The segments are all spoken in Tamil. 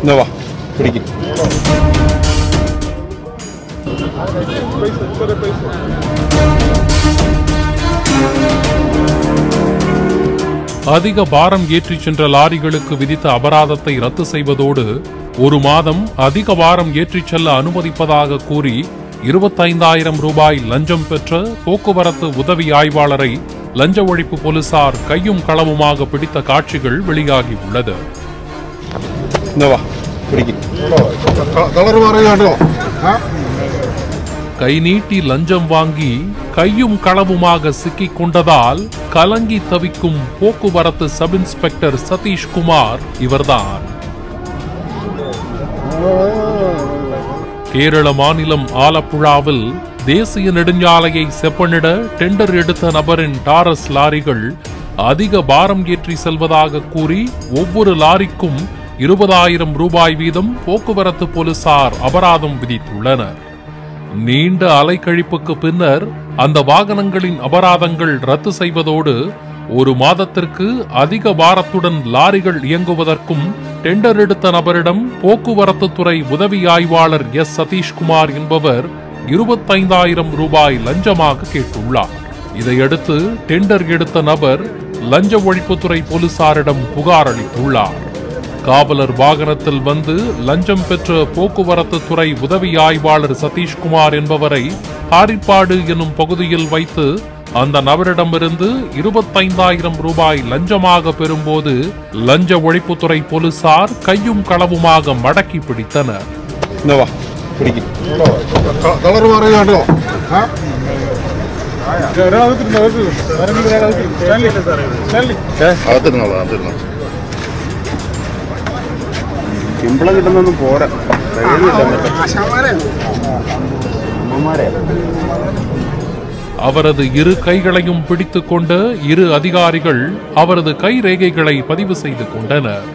இந்த வா பிடிக்கும் அதிக பாரம் ஏற்றிச் சென்ற லாரிகளுக்கு விதித்த அபராதத்தை ரத்து செய்வதோடு ஒரு மாதம் அதிக பாரம் ஏற்றிச் செல்ல அனுமதிப்பதாக கூறி இருபத்தைந்தாயிரம் ரூபாய் லஞ்சம் பெற்ற போக்குவரத்து உதவி ஆய்வாளரை லஞ்ச ஒழிப்பு போலீசார் கையும் களவுமாக பிடித்த காட்சிகள் வெளியாகியுள்ளது இந்த வா பிடிக்கும் കളർ പറയാണ്ടോ கை நீட்டி லஞ்சம் வாங்கி கையும் களவுமாக சிக்கிக் கொண்டதால் கலங்கி தவிக்கும் போக்குவரத்து சப் இன்ஸ்பெக்டர் சதீஷ்குமார் இவர்தான் கேரள மாநிலம் ஆலப்புழாவில் தேசிய நெடுஞ்சாலையை செப்பனிட டெண்டர் எடுத்த நபரின் டாரஸ் லாரிகள் அதிக பாரம் ஏற்றி செல்வதாக கூறி ஒவ்வொரு லாரிக்கும் இருபதாயிரம் ரூபாய் வீதம் போக்குவரத்து போலீசார் அபராதம் விதித்துள்ளனர் நீண்ட அலைக்கழிப்புக்கு பின்னர் அந்த வாகனங்களின் அபராதங்கள் ரத்து செய்வதோடு ஒரு மாதத்திற்கு அதிக பாரத்துடன் லாரிகள் இயங்குவதற்கும் டெண்டர் எடுத்த நபரிடம் போக்குவரத்து துறை உதவி ஆய்வாளர் எஸ் சதீஷ்குமார் என்பவர் இருபத்தைந்தாயிரம் ரூபாய் லஞ்சமாக கேட்டுள்ளார் இதையடுத்து டெண்டர் எடுத்த நபர் லஞ்ச ஒழிப்புத்துறை போலீசாரிடம் புகார் அளித்துள்ளார் காவலர் வாகனத்தில் வந்து லஞ்சம் பெற்ற போக்குவரத்து துறை உதவி ஆய்வாளர் சதீஷ்குமார் என்பவரை ஹாரிப்பாடு எனும் பகுதியில் வைத்து அந்த நபரிடமிருந்து இருபத்தைந்தாயிரம் ரூபாய் லஞ்சமாக பெறும்போது லஞ்ச ஒழிப்புத்துறை போலீசார் கையும் களவுமாக மடக்கி பிடித்தனர் இந்த வா பிடிக்கும் കളർ പറയാണ്ടോ അകത്തിരുന്നോളൂ അകത്തിരുന്നോ ശമ്പളം കിട്ടുന്നൊന്നും പോരാ அவரது இரு கைகளையும் பிடித்துக் கொண்ட இரு அதிகாரிகள் அவரது கை ரேகைகளை பதிவு செய்து கொண்டனர்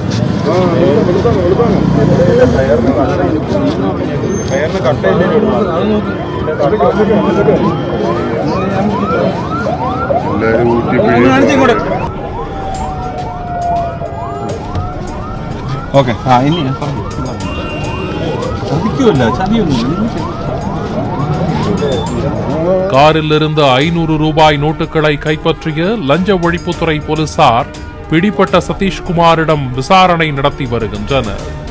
എല്ലാവരും ഊറ്റി ഓക്കെ ആ ഇനി காரில் இருந்த ஐநூறு ரூபாய் நோட்டுகளை கைப்பற்றிய லஞ்ச ஒழிப்புத்துறை போலீசார் பிடிப்பட்ட சதீஷ்குமாரிடம் விசாரணை நடத்தி வருகின்றனர்